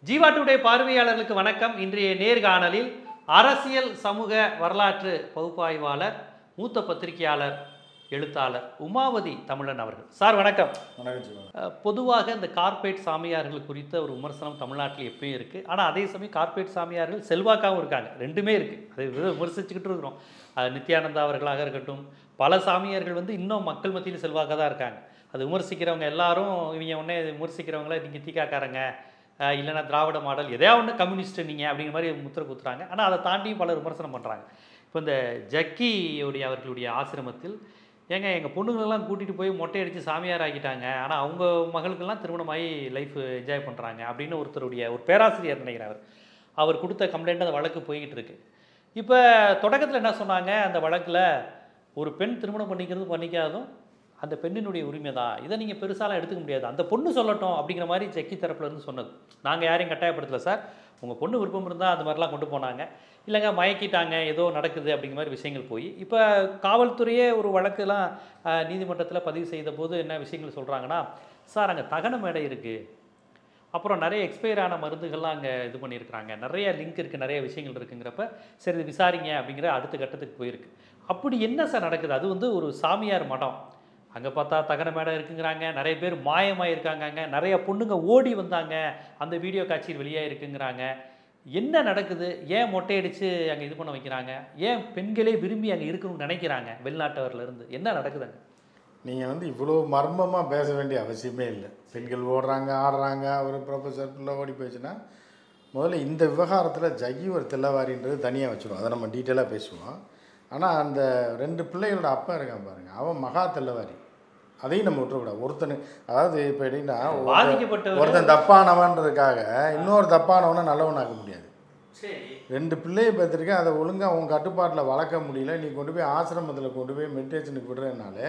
Jeeva today பார்வையாளர்களுக்கு வணக்கம் இன்றைய நேர்காணலில் அரசியல் சமூக வரலாற்று பகுப்பாய்வாளர் மூத்த பத்திரிகையாளர் எழுத்தாளர் உமாவதி தமிழன் அவர்கள் சார் வணக்கம் வணக்கம் சொல்லுங்கள் அஹ், பொதுவாக இந்த கார்ப்பரேட் சாமியார்கள் குறித்த ஒரு விமர்சனம் தமிழ்நாட்டில் எப்பயும் இருக்குது ஆனால் அதே சமயம் கார்ப்பரேட் சாமியார்கள் செல்வாக்காகவும் இருக்காங்க ரெண்டுமே இருக்குது அதை வித- விமர்சிச்சுக்கிட்டு இருக்கிறோம் அது நித்யானந்தா அவர்களாக இருக்கட்டும் பல சாமியார்கள் வந்து இன்னும் மக்கள் மத்தியில் செல்வாக்காக தான் இருக்காங்க அது விமர்சிக்கிறவங்க எல்லாரும் இவங்க உடனே விமர்சிக்கிறவங்கள நீங்கள் தீக்காக்காரங்க அஹ், இல்லைன்னா திராவிட மாடல் எதையா ஒன்று கம்யூனிஸ்ட் நீங்கள் அப்படிங்கிற மாதிரி முத்திரை குத்துறாங்க ஆனால் அதை தாண்டியும் பலர் விமர்சனம் பண்ணுறாங்க இப்போ இந்த ஜக்கியுடைய அவர்களுடைய ஆசிரமத்தில் ஏங்க எங்கள் பொண்ணுங்களெல்லாம் கூட்டிகிட்டு போய் மொட்டை அடித்து சாமியார் ஆக்கிட்டாங்க ஆனால் அவங்க மகளுக்கெல்லாம் திருமணமாகி லைஃப் என்ஜாய் பண்ணுறாங்க அப்படின்னு ஒருத்தருடைய ஒரு பேராசிரியர் நினைக்கிறார் அவர் கொடுத்த கம்ப்ளைண்ட் அந்த வழக்கு போய்கிட்டு இருக்கு இப்போ தொடக்கத்தில் என்ன சொன்னாங்க அந்த வழக்கில் ஒரு பெண் திருமணம் பண்ணிக்கிறது பண்ணிக்காததும் அந்த பெண்ணினுடைய உரிமை தான் இதை நீங்கள் பெருசாலாம் எடுத்துக்க முடியாது அந்த பொண்ணு சொல்லட்டும் அப்படிங்கிற மாதிரி செக்கி தரப்புல இருந்து சொன்னது நாங்கள் யாரையும் கட்டாயப்படுத்தல சார் உங்கள் பொண்ணு விருப்பம் இருந்தால் அந்த மாதிரிலாம் கொண்டு போனாங்க இல்லைங்க மயக்கிட்டாங்க ஏதோ நடக்குது அப்படிங்கிற மாதிரி விஷயங்கள் போய் இப்போ காவல்துறையே ஒரு வழக்கெல்லாம் நீதிமன்றத்தில் பதிவு செய்த போது என்ன விஷயங்கள் சொல்கிறாங்கன்னா சார் அங்கே தகன மேடை இருக்குது அப்புறம் நிறைய எக்ஸ்பயர் ஆன மருந்துகள்லாம் அங்கே இது பண்ணியிருக்கிறாங்க நிறைய லிங்க் இருக்குது நிறைய விஷயங்கள் இருக்குங்கிறப்ப சரி இது விசாரிங்க அப்படிங்கிற அடுத்த கட்டத்துக்கு போயிருக்கு அப்படி என்ன சார் நடக்குது அது வந்து ஒரு சாமியார் மடம் அங்கே பார்த்தா தகன மேடை இருக்குங்கிறாங்க நிறைய பேர் மாயமாயிருக்காங்க அங்கே நிறைய பொண்ணுங்க ஓடி வந்தாங்க அந்த வீடியோ காட்சியில் வெளியாக இருக்குங்கிறாங்க என்ன நடக்குது ஏன் மொட்டையடிச்சு அங்கே இது பண்ண வைக்கிறாங்க ஏன் பெண்களே விரும்பி அங்கே இருக்கணும்னு நினைக்கிறாங்க வெளிநாட்டவர்ல இருந்து என்ன நடக்குது அங்கே நீங்கள் வந்து இவ்வளோ மர்மமாக பேச வேண்டிய அவசியமே இல்லை பெண்கள் ஓடுறாங்க ஆடுறாங்க ஒரு ப்ரொஃபஸர் பிள்ளை ஓடி போயிடுச்சுன்னா முதல்ல இந்த விவகாரத்தில் ஜகி ஒரு தெல்லவாரின்றது தனியாக வச்சுருவோம் அதை நம்ம டீட்டெயிலாக பேசுவோம் ஆனால் அந்த ரெண்டு பிள்ளைகளோட அப்பா இருக்கான் பாருங்க அவன் மகா தெல்லவாரி அதையும் நம்ம விட்டுறக்கூடாது ஒருத்தனு அதாவது இப்போ எப்படின்னா ஒருத்தன் பாதிக்கப்பட்டவர் ஒருத்தன் தப்பானவன்றதுக்காக இன்னொரு தப்பானவனை நல்லவனாக்க முடியாது சரி ரெண்டு பிள்ளையை பார்த்துருக்கேன் அதை ஒழுங்காக உன் கட்டுப்பாட்டில் வளர்க்க முடியல நீ கொண்டு போய் ஆசிரமத்தில் கொண்டு போய் மெடிடேஷனுக்கு விடுறதுனால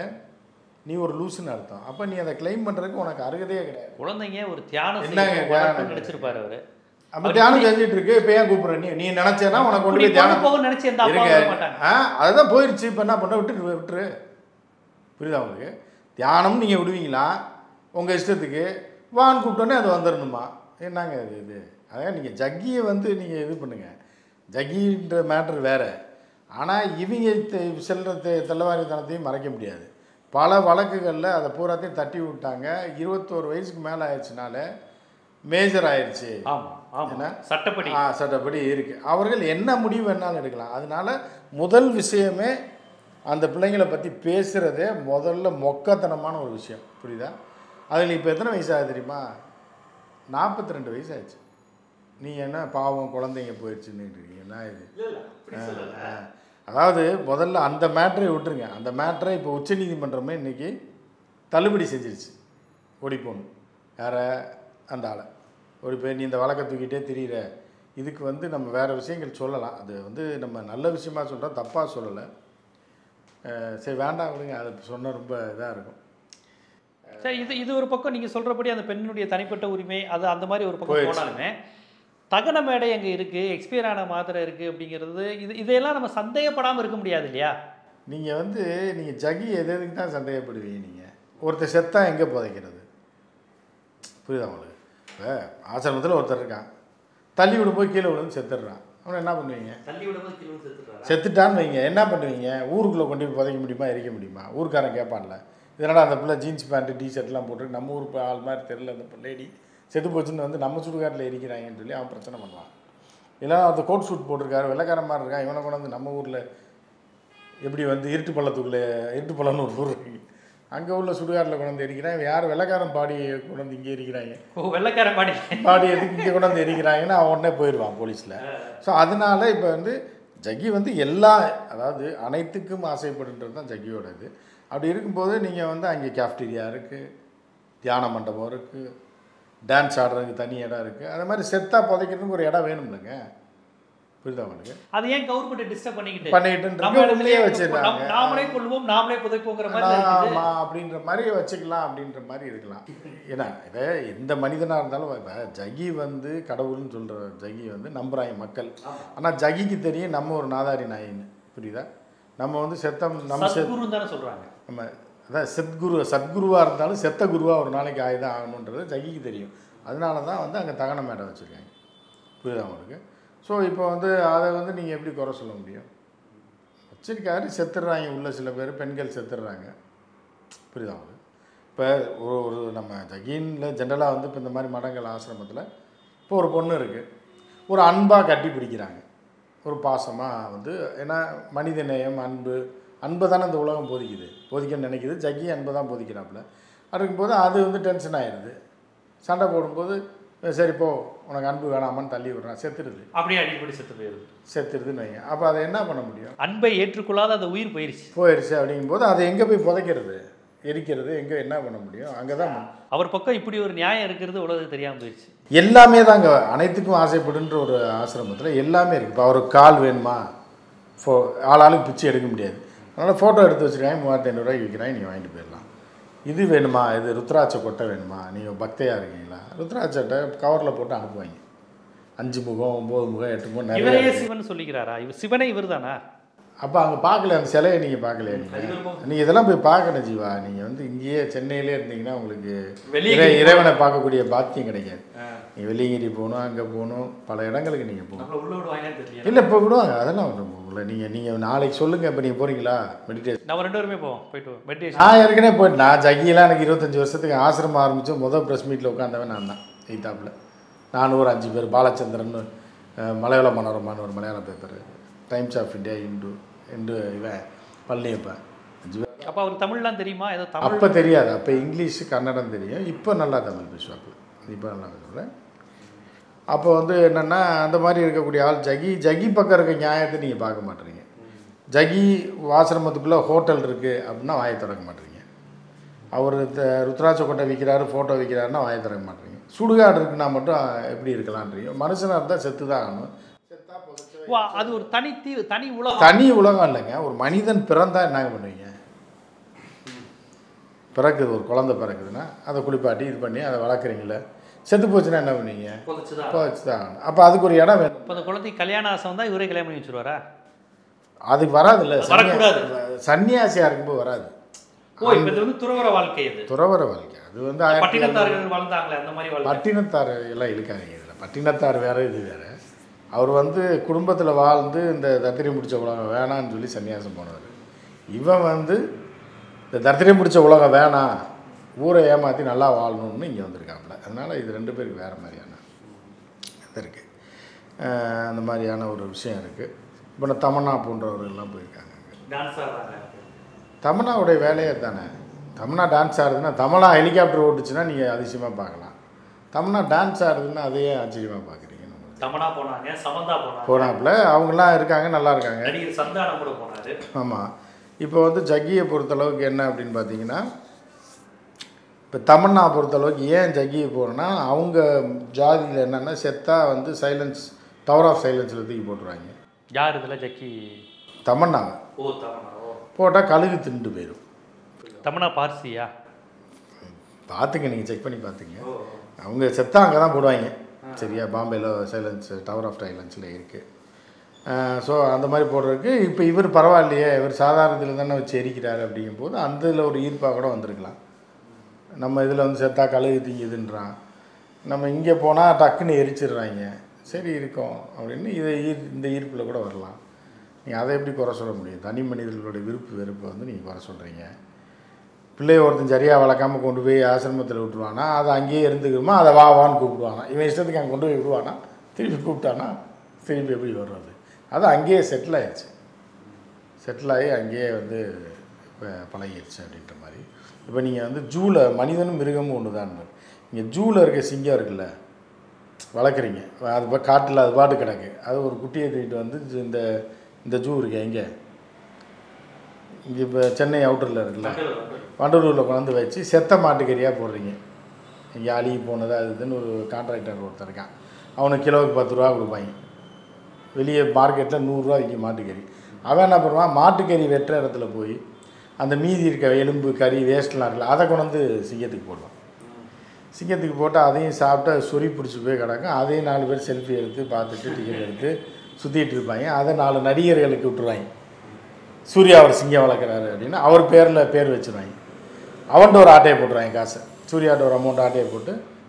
நீ ஒரு லூசுன்னு அர்த்தம் அப்போ நீ அதை க்ளைம் பண்ணுறதுக்கு உனக்கு அருகதையே கிடையாது குழந்தைங்க ஒரு தியானம் என்னங்க செய்யணும் தியானம்? வளர்க்கணும்னு நினைச்சிருப்பாரு அவரு அப்போ தியானம் செஞ்சுட்டு இருக்கு இப்போ ஏன் கூப்பிட்ற நீ நீ நினச்சேன்னா உனக்கு கொண்டு இப்படி போய் தியானம் போக நினைச்சு எந்த அப்பா இருங்க வர மாட்டாங்க ஆ அதுதான் போயிடுச்சு இப்போ என்ன பண்ண விட்டுட்டு விட்டுரு புரியுதா உங்களுக்கு தியானம் நீங்கள் விடுவீங்களா உங்கள் இஷ்டத்துக்கு வான்னு கூப்பிட்டோன்னே அது வந்துடணுமா என்னங்க இது இது அதான் நீங்கள் ஜக்கியை வந்து நீங்கள் இது பண்ணுங்க ஜக்கின்ற மேட்ரு வேறு ஆனால் இவங்க தெ- செல்ற தெ- தெல்லவாரித்தனத்தையும் மறைக்க முடியாது பல வழக்குகளில் அதை பூராத்தையும் தட்டி விட்டாங்க இருபத்தோரு வயசுக்கு மேலே ஆயிடுச்சுனால மேஜர் ஆயிடுச்சு ஆமா ஆமா என்ன? சட்டப்படி ஆ சட்டப்படி இருக்குது அவர்கள் என்ன முடிவு வேணாலும் எடுக்கலாம் அதனால முதல் விஷயமே அந்த பிள்ளைங்களை பற்றி பேசுகிறதே முதல்ல மொக்கத்தனமான ஒரு விஷயம் புரியுதா அதில் இப்போ எத்தனை வயசு ஆகுது தெரியுமா நாற்பத்தி ரெண்டு வயசு ஆச்சு நீ என்ன பாவம் குழந்தைங்க போயிடுச்சுன்னு இருக்கீங்க என்ன இது ஆ. அதாவது முதல்ல அந்த மேட்ரை விட்டுருங்க அந்த மேட்ரை இப்போ உச்சநீதிமன்றமே இன்னைக்கு தள்ளுபடி செஞ்சிருச்சு ஓடி போகணும் யார அந்த ஆளை ஓடி போய் நீ இந்த வழக்கை தூக்கிட்டே திரியிற இதுக்கு வந்து நம்ம வேறு விஷயங்கள் சொல்லலாம் அது வந்து நம்ம நல்ல விஷயமா சொல்கிறோம் தப்பாக சொல்லலை அஹ் சரி வேண்டாம் விடுங்க அதை சொன்னால் ரொம்ப இதாக இருக்கும் சரி இது இது ஒரு பக்கம் நீங்க சொல்றபடி அந்த பெண்ணுடைய தனிப்பட்ட உரிமை அது அந்த மாதிரி ஒரு பக்கம் போயிடுச்சு. போனாலுமே தகன மேடை அங்க இருக்கு எக்ஸ்பயர் ஆன மாத்திரை இருக்கு அப்படிங்கிறது இது இதையெல்லாம் நம்ம சந்தேகப்படாம இருக்க முடியாது இல்லையா நீங்கள் வந்து நீங்கள் ஜகி எது எதுக்கு தான் சந்தேகப்படுவீங்க நீங்கள் ஒருத்தர் செத்தா எங்கே புதைக்கிறது புரியுதா உங்களுக்கு இப்போ ஆசிரமத்தில் ஒருத்தர் இருக்கான் தள்ளி விட போய் கீழே விழுந்து செத்துடுறான் அவனை என்ன பண்ணுவீங்க தள்ளி விடும்போது கிலோ செத்துறாரு செத்துட்டான்னு வைங்க என்ன பண்ணுவீங்க ஊருக்குள்ளே கொண்டு போய் புதைக்க முடியுமா எரிக்க முடியுமா ஊர்க்காரன் கேட்பான்ல இதனால் அந்த பிள்ளை ஜீன்ஸ் பேண்ட்டு டிஷர்ட்லாம் போட்டு நம்ம ஊர் ப- ஆள் மாதிரி தெரில அந்த லேடி செத்து போச்சுன்னு வந்து நம்ம சுடுகாட்டில் எரிக்கிறாங்கன்னு சொல்லி அவன் பிரச்சனை பண்ணுவான் இல்லைன்னா அந்த கோட் சூட் போட்டிருக்காரு வெள்ளைக்காரன் மாதிரி இருக்கான் இவனை கொண்டு வந்து நம்ம ஊரில் எப்படி வந்து இருட்டு பள்ளத்துக்குள்ளே இருட்டு பள்ளம்னு ஒரு ஊர் இருக்கு அங்கே உள்ள சுடுகாட்டில் கொண்டு வந்து எரிக்கிறான் இவன் யார் வெள்ளைக்காரன் பாடியை கொண்டு வந்து இங்கே எரிக்கிறாங்க ஓ வெள்ளக்காரன் பாடி பாடி எதுக்கு இங்கே கொண்டு வந்து எரிக்கிறாங்கன்னா அவன் உடனே போயிடுவான் போலீஸில் ஸோ அதனால இப்போ வந்து ஜக்கி வந்து எல்லா அதாவது அனைத்துக்கும் ஆசைப்படுன்றது தான் ஜக்கியோட இது அப்படி இருக்கும்போது நீங்கள் வந்து அங்கே கேஃப்டீரியா இருக்குது தியான மண்டபம் இருக்குது டான்ஸ் ஆடுறதுக்கு தனி இடம் இருக்குது அது மாதிரி செத்தா புதைக்கிறதுக்கு ஒரு இடம் வேணும்லங்க புரியுதா உங்களுக்கு அது ஏன் கவர்மெண்ட் டிஸ்டர்ப் பண்ணிக்கிட்டு பண்ணிக்கிட்டு நம்ம இருக்கு, இடத்துலயே உள்ளே வச்சிருக்காங்க நம்- நாமளே கொள்வோம் நாமளே புதைப்போங்கிற மாதிரி தான் இருக்குது ஆமா அப்படின்ற மாதிரி வச்சுக்கலாம் அப்படின்ற மாதிரி இருக்கலாம் ஏன்னா இதை எந்த மனிதனாக இருந்தாலும் இப்ப ஜகி வந்து கடவுள்னு சொல்கிற ஜகி வந்து நம்புறாங்க மக்கள் ஆனால் ஜகிக்கு தெரியும் நம்ம ஒரு நாதாரி நாயின்னு புரியுதா நம்ம வந்து செத்தம் நம்ம செத் சத்குரு தானே சொல்றாங்க நம்ம அதான் சத்குரு சத்குருவாக இருந்தாலும் செத்த குருவாக ஒரு நாளைக்கு ஆயுதம் ஆகணுன்றது ஜகிக்கு தெரியும் அதனால தான் வந்து அங்கே தகன மேடை வச்சுருக்காங்க புரியுதா உங்களுக்கு ஸோ இப்போ வந்து அதை வந்து நீங்கள் எப்படி குறை சொல்ல முடியும் வச்சிருக்காரு செத்துடுறாங்க உள்ள சில பேர் பெண்கள் செத்துடுறாங்க புரியுதா உங்களுக்கு இப்போ ஒரு ஒரு நம்ம ஜகீனில் ஜென்ரலாக வந்து இப்போ இந்த மாதிரி மடங்கள் ஆசிரமத்தில் இப்போ ஒரு பொண்ணு இருக்குது ஒரு அன்பாக கட்டி பிடிக்கிறாங்க ஒரு பாசமாக வந்து ஏன்னா மனித நேயம் அன்பு அன்பை தானே இந்த உலகம் போதிக்குது போதிக்கன்னு நினைக்குது ஜக்கி அன்பை தான் போதிக்கிறாப்புல இருக்கும்போது அது வந்து டென்ஷன் ஆயிடுது சண்டை போடும்போது சரி போ உனக்கு அன்பு வேணாமான்னு தள்ளி விடுறான் செத்துருது அப்படியே அடிப்படை செத்து போயிருது செத்துருதுன்னு வைங்க அப்போ அதை என்ன பண்ண முடியும் அன்பை ஏற்றுக்கொள்ளாத அந்த உயிர் போயிருச்சு போயிடுச்சு அப்படிங்கும்போது அதை எங்கே போய் புதைக்கிறது எரிக்கிறது எங்கே என்ன பண்ண முடியும் அங்கே தான் அவர் பக்கம் இப்படி ஒரு நியாயம் இருக்கிறது உலகத்துக்கு தெரியாம போயிருச்சு எல்லாமே தாங்க அனைத்துக்கும் ஆசைப்படுன்ற ஒரு ஆசிரமத்தில் எல்லாமே இருக்குது இப்போ அவருக்கு கால் வேணுமா ஃபோ ஆளாளுக்கு பிச்சை எடுக்க முடியாது அதனால் ஃபோட்டோ எடுத்து வச்சுருக்காங்க மூவாயிரத்தி ஐநூறுரூவாய்க்கு விற்கிறாங்க நீங்கள் வாங்கிட்டு போயிடலாம் இது வேணுமா இது ருத்ராட்ச கொட்டை வேணுமா நீங்கள் பக்தையாக இருக்கீங்களா ருத்ராட்சட்டை கவரில் போட்டு அனுப்புவாங்க அஞ்சு முகம் ஒம்பது முகம் எட்டு முகம் நிறைய இவரையே சிவன் சொல்லிக்கிறாரா இவர் சிவனே இவர்தானா அப்போ அங்கே பார்க்கல அந்த சிலையை நீங்கள் பார்க்கலையா நீங்கள் நீங்கள் இதெல்லாம் போய் பார்க்கணும் ஜீவா நீங்கள் வந்து இங்கேயே சென்னையிலே இருந்தீங்கன்னா உங்களுக்கு வெள்ளியங்கிரி இறை- இறைவனை பார்க்கக்கூடிய பாக்கியம் கிடைக்காது நீங்கள் வெள்ளியங்கிரி போகணும் அங்கே போகணும் பல இடங்களுக்கு நீங்கள் போகணும் நம்மள உள்ள விடுவாங்கன்னு தெரியல இல்லை இப்போ விடுவாங்க அதெல்லாம் ஒன்றும் உங்களை நீங்கள் நீங்கள் நாளைக்கு சொல்லுங்கள் இப்போ நீங்கள் போகிறீங்களா மெடிடேஷன் நம்ம ரெண்டு பேருமே போவோம் போயிட்டு மெடிடேஷன் நான் ஏற்கனவே போயிட்டு நான் ஜக்கியெல்லாம் எனக்கு இருபத்தஞ்சி வருஷத்துக்கு ஆசிரமம் ஆரம்பித்து முதல் ப்ரெஸ் மீட்டில் உட்காந்தவன் நான் தான் எய்தாப்பில் நானும் ஒரு அஞ்சு பேர் பாலச்சந்திரன் அஹ், மலையாள மனோரமான்னு ஒரு Malayala paper Times of India Hindu Hindu இவன் பழனியப்பன் அஞ்சு பேர் அப்ப அவருக்கு தமிழ்லாம் தெரியுமா ஏதோ தமிழ் அப்போ தெரியாது அப்போ இங்கிலீஷ் கன்னடம் தெரியும் இப்போ நல்லா தமிழ் பேசுவாப்புல இப்போ நல்லா பேசுவேன் அப்போ வந்து என்னென்னா அந்த மாதிரி இருக்கக்கூடிய ஆள் ஜகி ஜகி பக்கம் இருக்க நியாயத்தை நீங்கள் பார்க்க மாட்டீங்க ஜகி ஆசிரமத்துக்குள்ளே ஹோட்டல் இருக்குது அப்படின்னா வாயை திறக்க மாட்டீங்க அவர் ருத்ராட்ச கொட்டை விற்கிறாரு ஃபோட்டோ விற்கிறாருன்னா வாயை திறக்க மாட்டீங்க சுடுகாடு இருக்குன்னா மட்டும் எப்படி இருக்கலான்றீங்க மனுஷனாக இருந்தால் செத்து தான் ஆகணும் வா, அது ஒரு தனி தீ தனி உலகம் தனி உலகம் இல்லைங்க ஒரு மனிதன் பிறந்தா என்னங்க பண்ணுவீங்க பிறக்குது ஒரு குழந்தை பிறக்குதுன்னா அதை குளிப்பாட்டி இது பண்ணி அதை வளர்க்குறீங்களே செத்து போச்சுன்னா என்ன பண்ணுவீங்க புதைச்சுதான். இப்போ வச்சுதான் ஆகணும் அப்போ அதுக்கு ஒரு இடம் வேணும் இப்ப அந்த குழந்தைக்கு கல்யாண ஆசை வந்தா இவரே கல்யாணம் பண்ணி வச்சிருவாரா அதுக்கு வராதுல்ல வரக்கூடாது. சன்னியாசியாக இருக்கும்போது வராது ஓ இப்ப இது வந்து துறவர வாழ்க்கை இது துறவர வாழ்க்கை அது வந்து ஆயிரத்தி பட்டினத்தார்கள் வாழ்ந்தாங்களே அந்த மாதிரி வாழ்க்கை பட்டினத்தார் எல்லாம் இழுக்காதீங்க இதில் பட்டினத்தார் வேற இது வேற அவர் வந்து குடும்பத்தில் வாழ்ந்து இந்த தத்திரம் பிடிச்ச உலகம் வேணான்னு சொல்லி சன்னியாசம் போனவர் இவன் வந்து இந்த தத்திரம் பிடிச்ச உலகம் வேணாம் ஊரை ஏமாற்றி நல்லா வாழணும்னு இங்கே வந்திருக்காப்புல அதனால் இது ரெண்டு பேருக்கு வேறு மாதிரியான இது இருக்குது அந்த மாதிரியான ஒரு விஷயம் இருக்குது இப்போ நான் தமன்னா போன்றவர்கள்லாம் போயிருக்காங்க அங்க. டான்ஸ் ஆடுறாங்க தமன்னாவுடைய வேலையே தானே தமன்னா டான்ஸ் ஆடுதுன்னா தமன்னா ஹெலிகாப்டர் ஓட்டுச்சுன்னா நீங்கள் அதிசயமாக பார்க்கலாம் தமன்னா டான்ஸ் ஆடுதுன்னா அதையே ஆச்சரியமாக பார்க்குறீங்க தமனா போனாங்க சமந்தா போனாங்க போனாப்புல அவங்களாம் இருக்காங்க நல்லா இருக்காங்க நடிகர் சந்தானம் கூட போனாரு ஆமாம் இப்போ வந்து ஜக்கியை பொறுத்தளவுக்கு என்ன அப்படின்னு பார்த்தீங்கன்னா இப்போ தமன்னா பொறுத்தளவுக்கு ஏன் ஜக்கியை போகிறேன்னா அவங்க ஜாதியில் என்னென்னா செத்தா வந்து சைலன்ஸ் டவர் ஆஃப் சைலன்ஸில் தூக்கி போட்டுருவாங்க யார் இதுல ஜக்கி தமன்னாவை ஓ தமனா ஓ போட்டால் கழுகு தின்ட்டு போயிடும் தமனா பார்சியா பார்த்துங்க நீங்கள் செக் பண்ணி பார்த்துங்க ஓ அவங்க செத்தா அங்கே தான் போடுவாங்க சரியா பாம்பேல சைலன்ஸ் டவர் ஆஃப் சைலன்ஸில் இருக்குது ஸோ அந்த மாதிரி போடுறதுக்கு இப்போ இவர் பரவாயில்லையே இவர் சாதாரணத்தில் தானே வச்சு எரிக்கிறாரு அப்படிங்கும்போது அந்த இதில் ஒரு ஈர்ப்பாக கூட வந்திருக்கலாம் நம்ம இதில் வந்து செத்தா கழுகு திங்குதுன்றான் நம்ம இங்கே போனால் டக்குன்னு எரிச்சிடுறாங்க சரி இருக்கோம் அப்படின்னு இதை ஈர் இந்த ஈர்ப்பில் கூட வரலாம் நீங்கள் அதை எப்படி குறை சொல்ல முடியும் தனி மனிதர்களுடைய விருப்பு வெறுப்பை வந்து நீங்கள் குறை சொல்கிறீங்க பிள்ளைய ஒருத்தன் சரியாக வளர்க்காம கொண்டு போய் ஆசிரமத்தில் விட்டுருவானா அதை அங்கேயே இருந்துக்கிறோமா அதை வா வான்னு கூப்பிடுவானா இவன் இஷ்டத்துக்கு அங்கே கொண்டு போய் விடுவானா திருப்பி கூப்பிட்டானா திருப்பி எப்படி வர்றது அது அங்கேயே செட்டில் ஆயிடுச்சு செட்டில் ஆகி அங்கேயே வந்து இப்போ பழகிடுச்சு அப்படின்ற மாதிரி இப்போ நீங்கள் வந்து ஜூவில் மனிதனும் மிருகமும் ஒன்று தான் இங்கே ஜூவில் இருக்க சிங்கம் இருக்குல்ல வளர்க்குறீங்க அது பா காட்டில் அது பாட்டு கிடக்கு அது ஒரு குட்டியை தூக்கிட்டு வந்து இந்த இந்த ஜூ இருக்கு எங்கே இங்கே இப்போ சென்னை அவுட்டரில் இருக்குல்ல வண்டலூரில் கொண்டாந்து வச்சு செத்த மாட்டுக்கறியாக போடுறீங்க இங்கே அழுகி போனது அது இதுன்னு ஒரு கான்ட்ராக்டர் ஒருத்தர் இருக்கான் அவனுக்கு கிலோவுக்கு பத்து ரூபா கொடுப்பாங்க வெளியே மார்க்கெட்டில் நூறுரூவா விற்கி மாட்டுக்கறி அவன் என்ன பண்ணுவான் மாட்டுக்கறி வெட்டுற இடத்துல போய் அந்த மீதி இருக்க எலும்பு கறி வேஸ்ட்லாம் இருக்குல்ல அதை கொண்டு வந்து சிங்கத்துக்கு போடுவான் சிங்கத்துக்கு போட்டு அதையும் சாப்பிட்டு அது சொறி பிடிச்சி போய் கிடக்கும் அதையும் நாலு பேர் செல்ஃபி எடுத்து பார்த்துட்டு டிக்கெட் எடுத்து சுற்றிட்டு இருப்பாங்க அதை நாலு நடிகர்களுக்கு விட்டுருவாங்க சூர்யா அவர் சிங்கம் வளர்க்குறாரு அப்படின்னு அவர் பேரில் பேர் வச்சுருவாங்க அவன்கிட்ட ஒரு ஆட்டையை போட்டுருவாங்க காசை சூர்யாட்ட ஒரு அமௌண்ட் ஆட்டையை போட்டு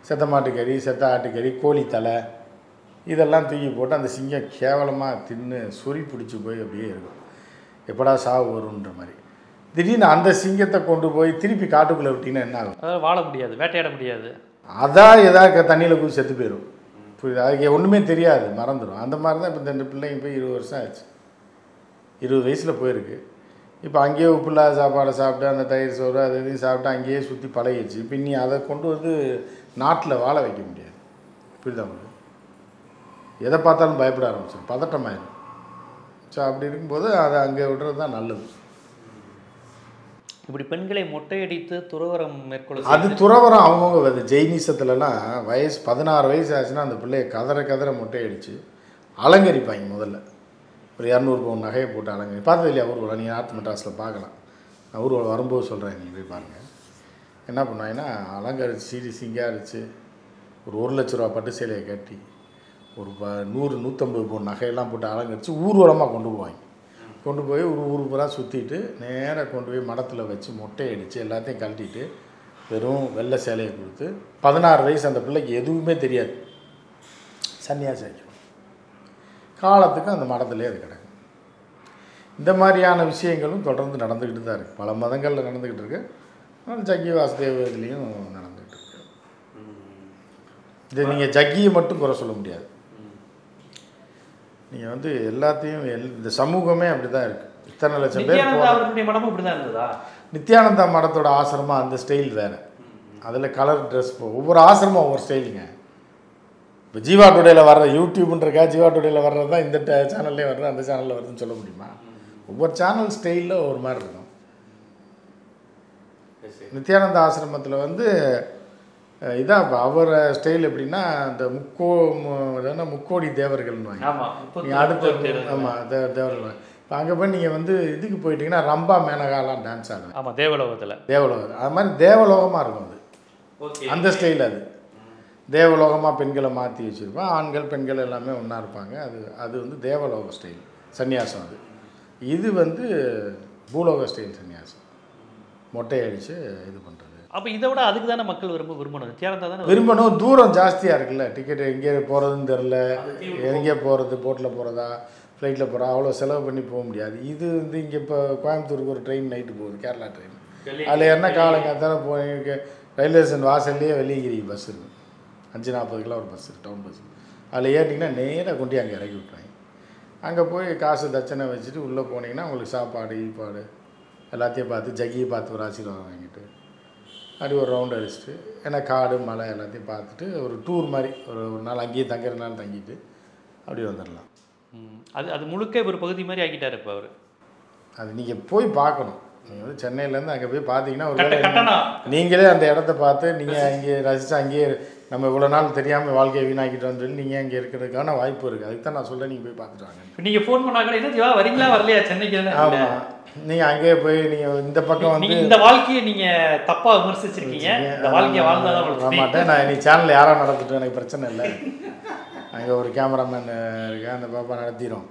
செத்த மாட்டுக்கறி செத்த ஆட்டுக்கறி கோழி தலை இதெல்லாம் தூக்கி போட்டு அந்த சிங்கம் கேவலமாக தின்னு சொறி பிடிச்சி போய் அப்படியே இருக்கும் எப்படா சாவு வரும்ன்ற மாதிரி திடீர்னு அந்த சிங்கத்தை கொண்டு போய் திருப்பி காட்டுக்குள்ளே விட்டிங்கன்னா என்ன ஆகும் அதாவது வாழ முடியாது வேட்டையாட முடியாது அதான் ஏதாவது தண்ணியில் குதி செத்து போயிடும் புரியுது அதுக்கு ஒன்றுமே தெரியாது மறந்துடும் அந்த மாதிரி தான் இப்போ இந்த ரெண்டு பிள்ளைங்க போய் இருபது வருஷம் ஆச்சு இருபது வயசில் போயிருக்கு இப்போ அங்கேயே உப்புல்லாத சாப்பாடை சாப்பிட்டு அந்த தயிர் சோறு அது இதையும் சாப்பிட்டு அங்கேயே சுற்றி பழகிடுச்சு இப்போ நீ அதை கொண்டு வந்து நாட்டில் வாழ வைக்க முடியாது புரியுதா உங்களுக்கு எதை பார்த்தாலும் பயப்பட ஆரம்பிச்சிடும் பதட்டமாயிடும் ஸோ அப்படி இருக்கும்போது அதை அங்கே விடுறது தான் நல்லது இப்படி பெண்களை மொட்டையடித்து துறவரம் மேற்கொள்ள அது துறவரம் அவங்கவுங்க வருது ஜெயினிசத்துலலாம் வயசு பதினாறு வயசு ஆச்சுன்னா அந்த பிள்ளைய கதற கதற மொட்டை அடித்து அலங்கரிப்பாங்க முதல்ல ஒரு இரநூறு பவுன் நகையை போட்டு அலங்கரி பார்த்தது இல்லையா ஊர்வலம் நீங்கள் நார்த் மெட்ராஸில் பார்க்கலாம் நான் ஊர்வலம் வரும்போது சொல்கிறேன் நீங்கள் போய் பாருங்கள் என்ன பண்ணுவாங்கன்னா அலங்கரிச்சு சீடி சிங்காரிச்சு ஒரு ஒரு லட்ச ரூபா பட்டு சேலையை கட்டி ஒரு ப நூறு நூற்றம்பது பவுன் நகையெல்லாம் போட்டு அலங்கரித்து ஊர்வலமாக கொண்டு போவாங்க கொண்டு போய் ஒரு ஊர் பூரா சுற்றிட்டு நேராக கொண்டு போய் மடத்தில் வச்சு மொட்டை அடித்து எல்லாத்தையும் கழட்டிட்டு வெறும் வெள்ளை சேலையை கொடுத்து பதினாறு வயசு அந்த பிள்ளைக்கு எதுவுமே தெரியாது சன்னியாசி ஆக்கிடும் காலத்துக்கு அந்த மடத்திலே அது கிடக்கும் இந்த மாதிரியான விஷயங்களும் தொடர்ந்து நடந்துக்கிட்டு தான் இருக்குது பல மதங்களில் நடந்துக்கிட்டு இருக்கு ஆனால் ஜக்கி வாசுதேவ இதுலேயும் நடந்துக்கிட்டு இருக்கு இது நீங்கள் ஜக்கியை மட்டும் குறை சொல்ல முடியாது நீங்கள் வந்து எல்லாத்தையும் எல் இந்த சமூகமே அப்படி தான் இருக்குது இத்தனை லட்சம் பேர் நித்யானந்தா போன அவர்களுடைய மடமும் இப்படிதான் இருந்ததா நித்யானந்தா மடத்தோட ஆசிரமம் அந்த ஸ்டைல் வேறு அதில் கலர் ட்ரெஸ் போ ஒவ்வொரு ஆசிரமம் ஒவ்வொரு ஸ்டைலுங்க இப்போ ஜீவா டுடேயில் வர்ற யூடியூப்ன்றக்கா ஜீவா டுடேயில் வர்றது தான் இந்த சேனல்லே வருது அந்த சேனலில் வருதுன்னு சொல்ல முடியுமா ஒவ்வொரு சேனல் ஸ்டைலில் ஒரு மாதிரி இருக்கும் நித்யானந்த ஆசிரமத்தில் வந்து அஹ், இதான் இப்போ அவர் ஸ்டைல் எப்படின்னா இந்த முக்கோ மு- என்ன முக்கோடி தேவர்கள்னு ஆமா முப்பத்தி நீங்கள் அடுத்த முப்பத்தி ஏழு. ஆமாம் தே தேவர்கள் இப்போ அங்கே போய் நீங்கள் வந்து இதுக்கு போயிட்டீங்கன்னா ரம்பா மேனகாலாம் டான்ஸ் ஆடுவேன் ஆமா தேவலோகத்துல தேவலோகம் அது மாதிரி தேவலோகமாக இருக்கும் அது ஓகே அந்த ஸ்டைல் அது தேவலோகமாக பெண்களை மாற்றி வச்சுருப்பேன் ஆண்கள் பெண்கள் எல்லாமே ஒன்றா இருப்பாங்க அது அது வந்து தேவலோக ஸ்டைல் சந்நியாசம் அது இது வந்து பூலோக ஸ்டைல் சந்நியாசம் மொட்டை அடித்து இது பண்ணுறது அப்ப இதை விட அதுக்கு தானே மக்கள் விரும்ப விரும்பணும் நித்யானந்தா தானே விரும்பணும் தூரம் ஜாஸ்தியாக இருக்குல்ல டிக்கெட் எங்கே போகிறதுன்னு தெரில எங்கே போகிறது போட்டில் போகிறதா ஃப்ளைட்டில் போகிறா அவ்வளோ செலவு பண்ணி போக முடியாது இது வந்து இங்கே இப்போ கோயம்புத்தூருக்கு ஒரு ட்ரெயின் நைட்டு போகுது கேரளா ட்ரெயின் அதில் என்ன காலங்காத்தால போய் ரயில்வே ஸ்டேஷன் வாசல்லையே வெள்ளியங்கிரிக்கு பஸ் இருக்குது அஞ்சு நாற்பது கிலோ ஒரு பஸ் இருக்குது டவுன் பஸ் அதில் ஏறிட்டிங்கன்னா நேராக கொண்டு அங்கே இறக்கி விட்றாங்க அங்கே போய் காசு தட்சணை வச்சுட்டு உள்ளே போனீங்கன்னா உங்களுக்கு சாப்பாடு ஈப்பாடு எல்லாத்தையும் பார்த்து ஜக்கியை பார்த்து ஒரு ஆசீர்வாதம் வாங்கிட்டு அப்படி ஒரு ரவுண்ட் அடிச்சுட்டு ஏன்னா காடு மலை எல்லாத்தையும் பார்த்துட்டு ஒரு டூர் மாதிரி ஒரு ஒரு நாள் அங்கேயே தங்குற நாள் தங்கிட்டு அப்படி வந்துடலாம் ம். அது அது முழுக்க ஒரு பகுதி மாதிரி ஆக்கிட்டாரு இப்போ அவர் அது நீங்கள் போய் பார்க்கணும் நீங்கள் வந்து சென்னையிலேருந்து அங்கே போய் பார்த்தீங்கன்னா ஒரு கட்ட வேளை கட்டணம் நீங்களே அந்த இடத்த பார்த்து நீங்கள் அங்கே ரசித்து அங்கேயே நம்ம இவ்வளோ நாள் தெரியாமல் வாழ்க்கையை வீணாக்கிட்டோம்னு சொல்லி நீங்கள் அங்கே இருக்கிறதுக்கான வாய்ப்பு இருக்குது அதுக்கு தான் நான் சொல்ல நீங்கள் போய் பார்த்துட்டு வாங்க இப்ப நீங்க ஃபோன் பண்ணா கூட என்ன ஜீவா வரீங்களா வரலையா சென்னைக்கு தானே? ஆமாம் நீங்கள் அங்கேயே போய் நீங்கள் இந்த பக்கம் நீங்க வந்து இந்த வாழ்க்கையை நீங்க தப்பா விமர்சிச்சிருக்கீங்க இந்த வாழ்க்கையை வாழ்ந்தாதான் உங்களுக்கு தெரியும். மாட்டேன் நான் நீ சேனல் யாரோ நடத்திட்டு எனக்கு பிரச்சனை இல்லை அங்கே ஒரு கேமராமேன் இருக்கேன் அந்த பாப்பா நடத்திடும்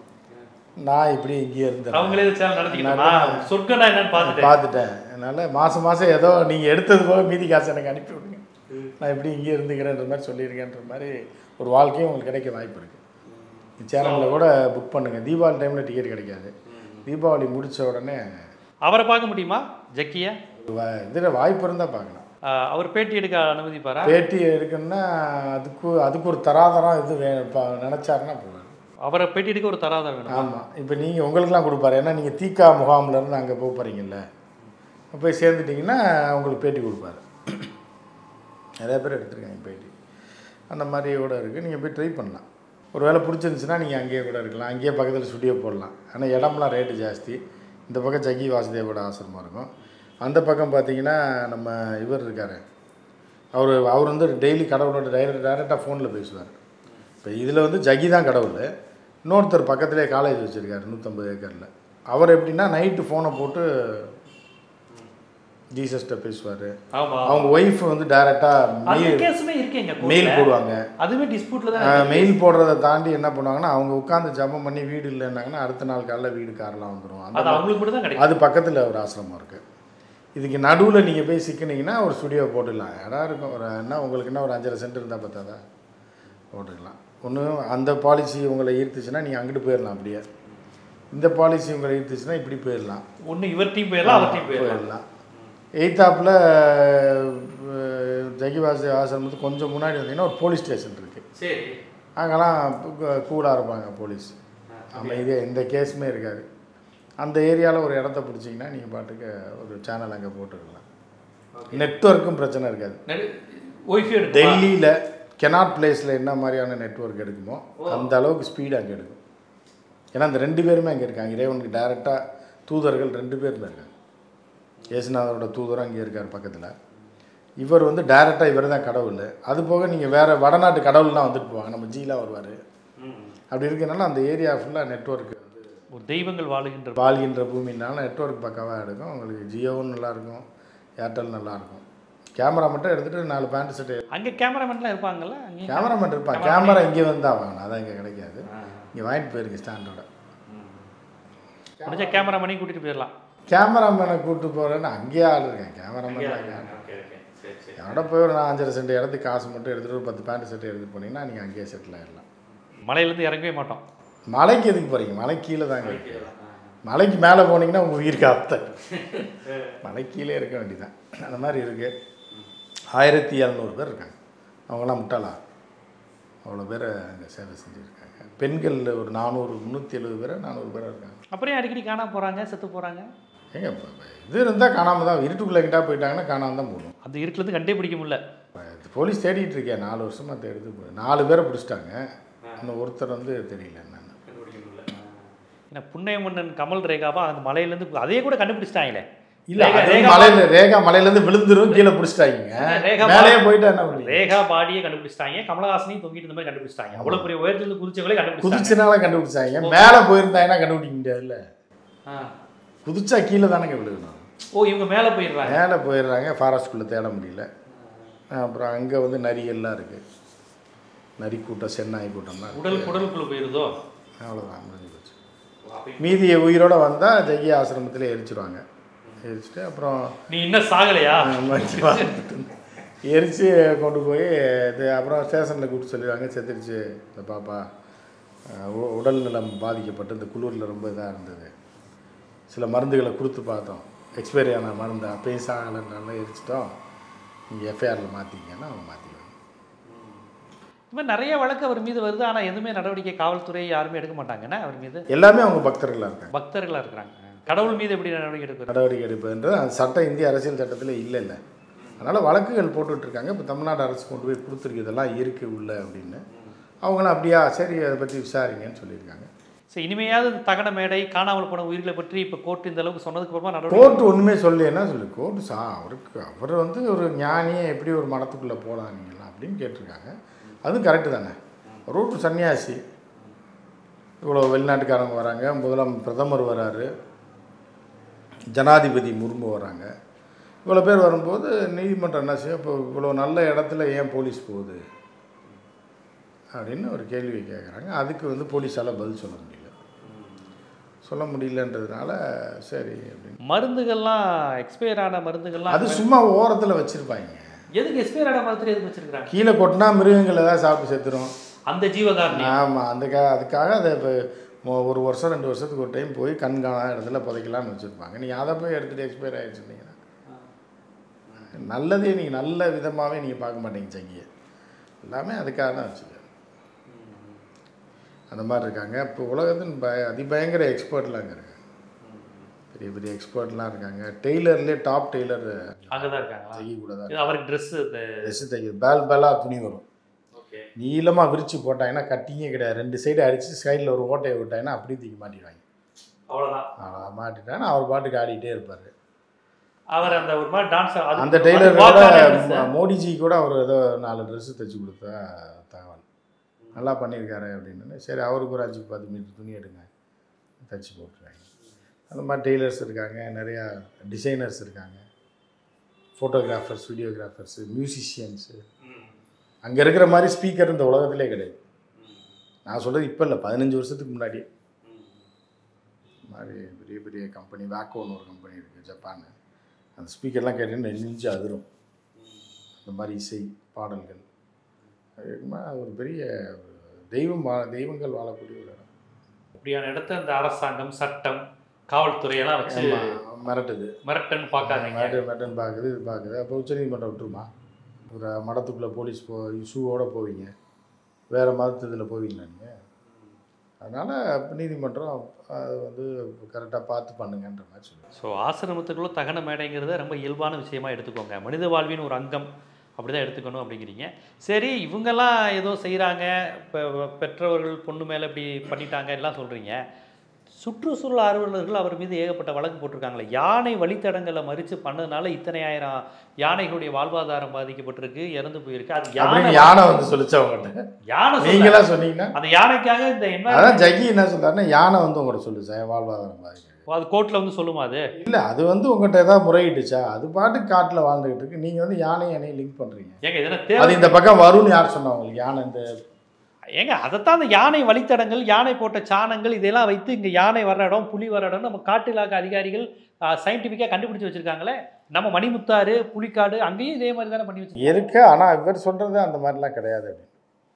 நான் இப்படி இங்கேயே இருந்தேன் அவங்களே சேனல் நடத்திக்கிட்டா சொர்க்கம்னா என்னன்னு பார்த்துட்டு பார்த்துட்டேன் அதனால் மாதம் மாதம் ஏதோ நீங்கள் எடுத்தது போக மீதி காசு எனக்கு அனுப்பி விடுங்க நான் எப்படி இங்கே இருந்துக்கிறேன்ற மாதிரி சொல்லியிருக்கேன்ற மாதிரி ஒரு வாழ்க்கையும் உங்களுக்கு கிடைக்க வாய்ப்பு இருக்குது சேனலில் கூட புக் பண்ணுங்கள் தீபாவளி டைமில் டிக்கெட் கிடைக்காது தீபாவளி முடித்த உடனே அவரை பார்க்க முடியுமா ஜக்கிய இதில் வாய்ப்பு இருந்தால் பார்க்கலாம் ஆஹ் அவர் பேட்டி எடுக்க அனுமதிப்பாரா பேட்டி எடுக்கணும்னா அதுக்கு அதுக்கு ஒரு தராதரம் இது வே ப- நினைச்சாருன்னா போவார் அவரை பேட்டி எடுக்க ஒரு தராதரம் வேணும் ஆமாம் இப்போ நீங்கள் உங்களுக்குலாம் கொடுப்பாரு ஏன்னா நீங்கள் தீக்கா முகாம்லேருந்து அங்கே போக போகிறீங்கல்ல போய் சேர்ந்துட்டிங்கன்னா உங்களுக்கு பேட்டி கொடுப்பாரு நிறைய பேர் எடுத்திருக்காங்க பேட்டி அந்த மாதிரி கூட இருக்குது நீங்கள் போய் ட்ரை பண்ணலாம் ஒரு வேளை பிடிச்சிருந்துச்சுன்னா நீங்கள் அங்கேயே கூட இருக்கலாம் அங்கேயே பக்கத்தில் ஸ்டுடியோ போடலாம் ஆனால் இடம்லாம் ரேட்டு ஜாஸ்தி இந்த பக்கம் ஜக்கி வாசுதேவோட ஆசிரமம் இருக்கும் அந்த பக்கம் பார்த்தீங்கன்னா நம்ம இவர் இருக்கார் அவர் அவர் வந்து டெய்லி கடவுளோட டைரக்ட் டைரெக்டாக ஃபோனில் பேசுவார் இப்போ இதில் வந்து ஜகி தான் கடவுள் இன்னொருத்தர் பக்கத்துலேயே காலேஜ் வச்சுருக்காரு நூற்றம்பது ஏக்கரில் அவர் எப்படின்னா நைட்டு ஃபோனை போட்டு ஜீசஸ்கிட்ட பேசுவார் ஆமா அவங்க ஒய்ஃப் வந்து டைரெக்டாக அந்த மெயில் கேஸுமே இருக்கேங்க மெயில் போடுவாங்க அதுவே டிஸ்பியூட்ல தான் மெயில் போடுறதை தாண்டி என்ன பண்ணுவாங்கன்னா அவங்க உட்காந்து ஜபம் பண்ணி வீடு இல்லைன்னாங்கன்னா அடுத்த நாள் காலைல வீடு காரெலாம் வந்துடும் அது அந்த அவங்களுக்கு மட்டும் தான் கிடைக்கும் அது பக்கத்தில் ஒரு ஆசிரமம் இருக்குது இதுக்கு நடுவில் நீங்கள் போய் சிக்கினீங்கன்னா ஒரு ஸ்டுடியோ போட்டுடலாம் இடம் இருக்கும் ஒரு என்ன உங்களுக்கு என்ன ஒரு அஞ்சரை சென்ட் இருந்தால் பார்த்தாதா போட்டுக்கலாம் ஒன்று அந்த பாலிசி உங்களை ஈர்த்துச்சுன்னா நீங்கள் அங்கிட்டு போயிடலாம் அப்படியே இந்த பாலிசி உங்களை ஈர்த்துச்சுன்னா இப்படி போயிடலாம் ஒன்று இவர் டீம் போயிடலாம் அவர் டீம் போயிடலாம் போயிடலாம் எய்த்தாப்பில் ஜகிவாசி ஆசிரமத்துக்கு கொஞ்சம் முன்னாடி வந்தீங்கன்னா ஒரு போலீஸ் ஸ்டேஷன் இருக்குது சரி அங்கெல்லாம் கூலாக இருப்பாங்க போலீஸ் அமைதியாக எந்த கேஸுமே இருக்காது அந்த ஏரியாவில் ஒரு இடத்த பிடிச்சிங்கன்னா நீங்கள் பாட்டுக்கு ஒரு சேனல் அங்கே போட்டுக்கலாம் நெட்ஒர்க்கும் பிரச்சனை இருக்காது ஒய்ஃபை எடுத்து டெல்லியில் கெனாட் பிளேஸில் என்ன மாதிரியான நெட்வொர்க் எடுக்குமோ அந்த அளவுக்கு ஸ்பீடு அங்கே எடுக்கும் ஏன்னா அந்த ரெண்டு பேருமே அங்கே இருக்காங்க இறைவனுக்கு டைரெக்டாக தூதர்கள் ரெண்டு பேர் தான் இருக்காங்க இயேசுநாதரோட தூதரும் அங்கே இருக்கார் பக்கத்தில் இவர் வந்து டைரெக்டாக இவர் தான் கடவுள் அது போக நீங்கள் வேறு வடநாட்டு கடவுள்லாம் வந்துட்டு போவாங்க நம்ம ஜீலாம் வருவார் அப்படி இருக்கனால அந்த ஏரியா ஃபுல்லாக நெட்வொர்க் ஒரு தெய்வங்கள் வாழுகின்ற வாழ்கின்ற பூமினால நெட்வொர்க் பக்காவாக எடுக்கும் உங்களுக்கு ஜியோவும் நல்லாயிருக்கும் ஏர்டெல் நல்லாயிருக்கும் கேமரா மட்டும் எடுத்துகிட்டு நாலு பேண்ட் செட்டு அங்கே கேமராமேன்லாம் இருப்பாங்கல்ல அங்கே கேமராமேன் இருப்பான் கேமரா இங்கே வந்தால் வாங்கணும் அதான் இங்கே கிடைக்காது இங்கே வாங்கிட்டு போயிருக்கு ஸ்டாண்டோட முடிஞ்ச கேமராமேனையும் கூட்டிகிட்டு போயிடலாம் கேமராமேனை கூப்பிட்டு போகிறேன்னு அங்கேயே ஆள் இருக்கேன் கேமராமேன் என்னோட போய் ஒரு நான் அஞ்சரை சென்ட் இடத்துக்கு காசு மட்டும் எடுத்துகிட்டு ஒரு பத்து பேண்ட் செட்டு எடுத்துகிட்டு போனீங்கன்னா நீங்கள் அங்கேயே செட்டில் ஆயிடலாம் மலையிலேருந்து இறங்கவே மாட்டோம் மலைக்கு எதுக்கு போகிறீங்க மலை கீழே தாங்க இருக்கு மலைக்கு மேலே போனீங்கன்னா உங்கள் உயிருக்கு அர்த்தம் மலை கீழே இருக்க வேண்டியதான் அந்த மாதிரி இருக்குது ஆயிரத்தி எழுநூறு பேர் இருக்காங்க அவங்களாம் முட்டாளா அவ்வளோ பேர் அங்கே சேவை செஞ்சுருக்காங்க பெண்கள் ஒரு நானூறு முந்நூற்றி எழுபது பேர் நானூறு பேர் இருக்காங்க அப்புறம் ஏன் அடிக்கடி காணாம போகிறாங்க செத்து போகிறாங்க ஏங்க இப்போ இது இருந்தால் காணாமல் தான் இருட்டுக்குள்ளே கிட்டா போயிட்டாங்கன்னா காணாமல் தான் போகணும் அந்த இருட்டிலேருந்து கண்டே பிடிக்க முடியல இப்போ போலீஸ் தேடிட்டு இருக்கேன் நாலு வருஷமாக தேடுது போய் நாலு பேரை பிடிச்சிட்டாங்க இன்னும் ஒருத்தர் வந்து தெரியல என்னன்னு ஏன்னா புண்ணிய மன்னன் கமல் ரேகாவா அந்த மலையிலேருந்து அதையே கூட கண்டுபிடிச்சிட்டாங்களே இல்லை ரேகா- அது ரேகா மலையில் ரேகா மலையிலேருந்து விழுந்துரும் கீழே பிடிச்சிட்டாங்க ரேகா மேலேயே போயிட்டா என்ன பண்ணுவீங்க ரேகா பாடியே கண்டுபிடிச்சிட்டாங்க கமலஹாசனையும் தொங்கிட்டு இந்த மாதிரி கண்டுபிடிச்சிட்டாங்க அவ்வளோ பெரிய உயரத்துலேருந்து குதிச்சவங்களே கண்டுபிடிச்சாங்க குதிச்சனால கண்டுபிடிச்சாங்க மேலே போயிருந்தாங்கன்னா கண்டுபிடிக்க முடியாதுல்ல ஆ. குதிச்சா கீழே தானங்க விழுகணும் ஓ இவங்க மேலே போயிடுறாங்க மேலே போயிடுறாங்க ஃபாரஸ்ட்குள்ளே தேட முடியல அப்புறம் அங்கே வந்து நரியெல்லாம் இருக்குது நரி கூட்டம் சென்னாய் கூட்டம்லாம் இருக்கு. உடல் குடலுக்குள்ள போயிருதோ அவ்வளோதான் முடிஞ்சு போச்சு மீதி உயிரோட வந்தால் ஜெய்ய ஆசிரமத்தில் எரிச்சிருவாங்க எரிச்சிட்டு அப்புறம் நீ இன்னும் சாகலையா மஞ்சு பார்த்துட்டு எரித்து கொண்டு போய் இது அப்புறம் ஸ்டேஷனில் கூப்பிட்டு சொல்லிடுவாங்க செத்துருச்சு இந்த பாப்பா அஹ் உ- உடல் நலம் பாதிக்கப்பட்டு இந்த குளிரில் ரொம்ப இதாக இருந்தது சில மருந்துகளை கொடுத்து பார்த்தோம் எக்ஸ்பைரி ஆன மருந்து அப்பயும் சாகலைன்னால எரிச்சிட்டோம் நீங்கள் எஃப்ஐஆரில் மாற்றிங்கன்னா அவங்க மாற்றிடுவாங்க இந்த மாதிரி நிறைய வழக்கு அவர் மீது வருது ஆனால் எதுவுமே நடவடிக்கை காவல்துறை யாருமே எடுக்க மாட்டாங்கண்ணே அவர் மீது எல்லாமே அவங்க பக்தர்களாக இருக்காங்க பக்தர்களாக இருக்கிறாங்க கடவுள் மீது எப்படி நடவடிக்கை எடுக்கிறது நடவடிக்கை எடுப்பதுன்றது அந்த சட்டம் இந்திய அரசியல் சட்டத்தில் இல்லை இல்லை அதனால் வழக்குகள் போட்டுட்டு இருக்காங்க இப்போ தமிழ்நாடு அரசு கொண்டு போய் கொடுத்துருக்கு இதெல்லாம் இருக்குது உள்ள அப்படின்னு அவங்களும் அப்படியா சரி அதை பற்றி விசாரிங்கன்னு சொல்லியிருக்காங்க சரி இனிமையாவது இந்த தகன மேடை காணாமல் போன உயிர்களை பற்றி இப்போ கோர்ட் இந்த அளவுக்கு சொன்னதுக்கு அப்புறமா நடவடிக்கை கோர்ட் ஒன்றுமே சொல்லலைன்னா சொல்லு கோர்ட் சா அவருக்கு அவர் வந்து ஒரு ஞானியே எப்படி ஒரு மடத்துக்குள்ளே போகலாம் நீங்களாம் அப்படின்னு கேட்டிருக்காங்க அதுவும் கரெக்டு தானே ரூட் சன்னியாசி இவ்வளோ வெளிநாட்டுக்காரங்க வராங்க முதலாம் பிரதமர் வராரு ஜனாதிபதி முர்மு வராங்க இவ்வளோ பேர் வரும்போது நீதிமன்றம் என்ன செய்யும் இப்போ இவ்வளோ நல்ல இடத்துல ஏன் போலீஸ் போகுது அப்படின்னு ஒரு கேள்வி கேட்குறாங்க அதுக்கு வந்து போலீஸால் பதில் சொல்ல முடியல சொல்ல முடியலன்றதுனால சரி அப்படின்னு மருந்துகள்லாம் எக்ஸ்பயர் ஆன மருந்துகள்லாம் அது சும்மா ஓரத்தில் வச்சுருப்பாங்க எதுக்கு எக்ஸ்பயர் ஆன மருத்துவ எதுக்கு வச்சிருக்காங்க கீழே கொட்டினா மிருகங்கள் ஏதாவது சாப்பிட்டு செத்துரும் அந்த ஜீவகாரணி ஆமாம் அதுக்காக அதுக்காக அதை இப்போ ஒரு வருஷம் ரெண்டு வருஷத்துக்கு ஒரு டைம் போய் கண் காணாத இடத்துல புதைக்கலாம்னு வச்சுருப்பாங்க நீங்கள் அதை போய் எடுத்துகிட்டு எக்ஸ்பயர் ஆகிடுச்சுருந்தீங்கன்னா நல்லதே நீங்கள் நல்ல விதமாகவே நீங்கள் பார்க்க மாட்டீங்க சங்கியை எல்லாமே அதுக்காக தான் வச்சுக்க அந்த மாதிரி இருக்காங்க இப்போ உலகத்தின் ப அதிபயங்கர எக்ஸ்பர்ட்லாம் அங்கே இருக்காங்க பெரிய பெரிய எக்ஸ்பர்ட்லாம் இருக்காங்க டெய்லர்லேயே டாப் டெய்லர் அங்கே தான் இருக்காங்களா தைக்க கூட தான் இது அவருக்கு ட்ரெஸ்ஸு ட்ரெஸ்ஸு தைக்க பேல் பேலாக துணி வரும் ஓகே நீளமாக விரித்து போட்டாங்கன்னா கட்டிங்கே கிடையாது ரெண்டு சைடு அடித்து சைடில் ஒரு ஓட்டையை விட்டாங்கன்னா அப்படியே தூக்கி மாட்டிடுவாங்க அவ்வளோதான் அவ்வளோ மாட்டிட்டாங்கன்னா அவர் பாட்டுக்கு ஆடிட்டே இருப்பார் அவர் அந்த ஒரு மாதிரி டான்ஸ் அந்த டெய்லர் மோடிஜி கூட அவர் ஏதோ நாலு ட்ரெஸ்ஸு தைச்சி கொடுத்தா தகவல் நல்லா பண்ணியிருக்காரு அப்படின்னு சரி அவருக்கு ஒரு அஞ்சு பத்து மீட்டர் துணி எடுங்க தைச்சி போட்டுருக்காங்க அந்த மாதிரி டெய்லர்ஸ் இருக்காங்க நிறையா டிசைனர்ஸ் இருக்காங்க ஃபோட்டோகிராஃபர்ஸ் வீடியோகிராஃபர்ஸு மியூசிஷியன்ஸு அங்கே இருக்கிற மாதிரி ஸ்பீக்கர் இந்த உலகத்திலே கிடையாது நான் சொல்கிறது இப்போ இல்லை பதினஞ்சு வருஷத்துக்கு முன்னாடி இந்த மாதிரி பெரிய பெரிய கம்பெனி வேக்கோன்னு ஒரு கம்பெனி இருக்குது ஜப்பான் அந்த ஸ்பீக்கர்லாம் கேட்டீங்கன்னா நெஞ்சு அதிரும் இந்த மாதிரி இசை பாடல்கள் அது இருக்குமா, அது ஒரு பெரிய ஒரு தெய்வம் வா தெய்வங்கள் வாழக்கூடிய ஒரு இடம் அப்படியான இடத்த இந்த அரசாங்கம் சட்டம் காவல்துறை எல்லாம் வச்சு ஆமா, மிரட்டுது மிரட்டன்னு பார்க்காதீங்க மேட்டு மேட்டன் பார்க்குது இது பார்க்குது அப்போ உச்சநீதிமன்றம் விட்டுருமா ஒரு மடத்துக்குள்ளே போலீஸ் போ ஷூவோட போவீங்க வேறு மதத்து இதில் போவீங்களா நீங்கள் அதனால் நீதிமன்றம் அது வந்து கரெக்டாக பார்த்து பண்ணுங்கன்ற மாதிரி சொல்லுவாங்க ஸோ ஆசிரமத்துக்குள்ள தகன மேடைங்கிறத ரொம்ப இயல்பான விஷயமா எடுத்துக்கோங்க மனித வாழ்வின் ஒரு அங்கம் அப்படிதான் எடுத்துக்கணும் அப்படிங்கிறீங்க சரி இவங்கெல்லாம் ஏதோ செய்கிறாங்க இப்போ பெற்றவர்கள் பொண்ணு மேலே இப்படி பண்ணிட்டாங்க எல்லாம் சொல்கிறீங்க சுற்றுச்சூழல் ஆர்வலர்கள் அவர் மீது ஏகப்பட்ட வழக்கு போட்டிருக்காங்களே யானை வழித்தடங்களை மறித்து பண்ணதுனால இத்தனை ஆயிரம் யானைகளுடைய வாழ்வாதாரம் பாதிக்கப்பட்டிருக்கு இறந்து போயிருக்கு அது யானை அப்படின்னு யானை வந்து சொல்லிச்சு அவங்ககிட்ட யானை சொல்ல நீங்களா சொன்னீங்கன்னா அந்த யானைக்காக இந்த என்ன அதான் ஜக்கி என்ன சொல்றாருன்னா யானை வந்து உங்கள்கிட்ட சொல்லுச்சா என் வாழ்வாதாரம் பாதிக்க அது கோர்ட்டில் வந்து சொல்லுமா அது இல்லை அது வந்து உங்கள்கிட்ட ஏதாவது முறையிட்டுச்சா அது பாட்டு காட்டில் வாழ்ந்துகிட்டு இருக்கு நீங்கள் வந்து யானை யானையை லிங்க் பண்ணுறீங்க ஏங்க இதெல்லாம் தேவை அது இந்த பக்கம் வரும்னு யார் சொன்னா உங்களுக்கு யானை இந்த ஏங்க அதைத்தான் அந்த யானை வழித்தடங்கள் யானை போட்ட சாணங்கள் இதெல்லாம் வைத்து இங்கே யானை வர்ற இடம் புலி வர்ற இடம் நம்ம காட்டு இலாக்க அதிகாரிகள் சயின்டிஃபிக்காக கண்டுபிடிச்சு வச்சிருக்காங்களே நம்ம மணிமுத்தாறு புலிக்காடு அங்கேயும் இதே மாதிரி தானே பண்ணி வச்சிருக்கோம் இருக்கு ஆனால் இவர் சொல்கிறது அந்த மாதிரிலாம் கிடையாது அப்படின்னு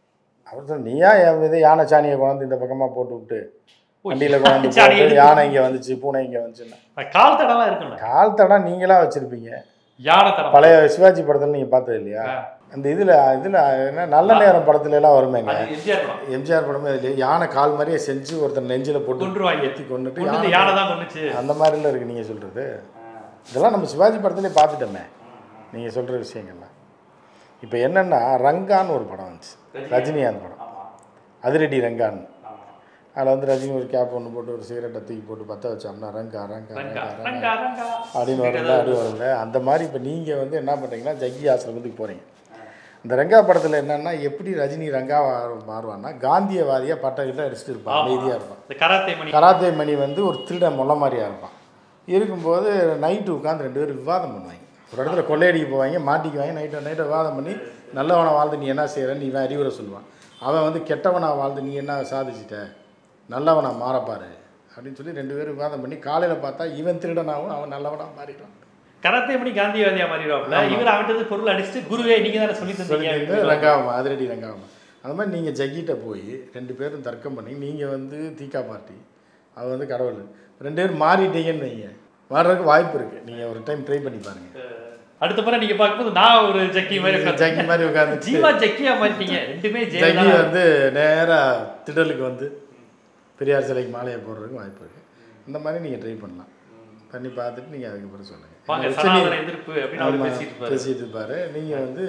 அவர் சொன்ன நீயா என் இது யானை சாணியை கொண்டாந்து இந்த பக்கமாக போட்டு விட்டு வண்டியில் கொண்டாந்து சாணியை போட்டு யானை இங்கே வந்துச்சு பூனை இங்கே வந்துச்சுன்னா கால் தடம்லாம் இருக்குல்ல கால் தடம் நீங்களா வச்சுருப்பீங்க யானை தடம் பழைய சிவாஜி படத்தில் நீங்கள் பார்த்தது இல்லையா ஆ. அந்த இதில் இதில் என்ன நல்ல நேரம் படத்துல எல்லாம் வருமேங்க அது எம்ஜிஆர் படம் எம்ஜிஆர் படமே இல்லையா யானை கால் மாதிரியே செஞ்சு ஒருத்தர் நெஞ்சில் போட்டு கொன்றுவாங்க. ஏற்றி கொண்டுட்டு கொண்டு வந்து யானை யானை தான் கொண்டுச்சு அந்த மாதிரிலாம் இருக்கு நீங்கள் சொல்கிறது இதெல்லாம் நம்ம சிவாஜி படத்துலேயே பார்த்துட்டோமே நீங்கள் சொல்கிற விஷயங்கள்லாம் இப்போ என்னென்னா ரங்கான்னு ஒரு படம் வந்துச்சு ரஜினிகாந்த் படம் அதிரடி ரங்கான்னு அதில் வந்து ரஜினி ஒரு கேப் ஒன்று போட்டு ஒரு சிகரெட்டை தூக்கி போட்டு பற்ற வச்சோம்னா ரங்கா ரங்கா ரங்கா ரங்கா ரங்கா ரங்கா ரங்கா அப்படின்னு வரும்ல அப்படி வரும்ல அந்த மாதிரி இப்போ நீங்கள் வந்து என்ன பண்ணுறீங்கன்னா ஜக்கி ஆசிரமத்துக்கு போகிறீங்க இந்த ரங்கா படத்தில் என்னன்னா எப்படி ரஜினி ரங்கா மாறுவான்னா காந்தியவாதியாக பட்டகிட்ட அடிச்சுட்டு இருப்பான் அமைதியாக இருப்பான் இந்த கராத்தே மணி கராத்தே மணி வந்து ஒரு திருடன் முள்ள மாதிரியாக இருப்பான் இருக்கும்போது நைட்டு உட்காந்து ரெண்டு பேரும் விவாதம் பண்ணுவாங்க ஒரு இடத்துல கொள்ளையடிக்க போவாங்க மாட்டிக்குவாங்க நைட்டு நைட்டை விவாதம் பண்ணி நல்லவனை வாழ்ந்து நீ என்ன செய்கிற நீ இவன் அறிவுரை சொல்லுவான் அவன் வந்து கெட்டவனா வாழ்ந்து நீ என்ன சாதிச்சிட்ட நல்லவனா மாறப்பாரு அப்படின்னு சொல்லி ரெண்டு பேரும் விவாதம் பண்ணி காலையில் பார்த்தா இவன் திருடனாகவும் அவன் நல்லவனா மாறிடுவான் கராத்தே மணி காந்தியவாதியா மாறிடுவாப்ல இவர் அவன்கிட்ட பொருள் அடிச்சுட்டு குருவே நீங்க தானே சொல்லி தந்தீங்க சொல்லிட்டு ரங்காவமா அதிரடி ரங்காவமா அந்த மாதிரி நீங்கள் ஜக்கிட்ட போய் ரெண்டு பேரும் தர்க்கம் பண்ணி நீங்கள் வந்து தீக்கா பார்ட்டி அவர் வந்து கடவுள் ரெண்டு பேரும் மாறிட்டீங்கன்னு வைங்க மாறுறதுக்கு வாய்ப்பு இருக்குது நீங்கள் ஒரு டைம் ட்ரை பண்ணி பாருங்கள் அடுத்த முறை நீங்க பார்க்கும்போது நான் ஒரு ஜக்கி மாதிரி உட்கார்ந்து- ஜக்கி மாதிரி உட்காந்து ஜீவா ஜக்கியா மாறிட்டீங்க ரெண்டுமே ஜக்கி ஜெயலலிதா வந்து நேராக திடலுக்கு வந்து பெரியார் சிலைக்கு மாலையை போடுறதுக்கு வாய்ப்பு இருக்குது இந்த மாதிரி நீங்கள் ட்ரை பண்ணலாம் பண்ணி பார்த்துட்டு நீங்கள் அதுக்கப்புறம் வாங்க சொல்லுங்கள் சனாதன எதிர்ப்பு அப்படின்னு அவர் ஆமா, பேசிட்டு இருப்பாரு பேசிட்டு இருப்பாரு நீங்கள் வந்து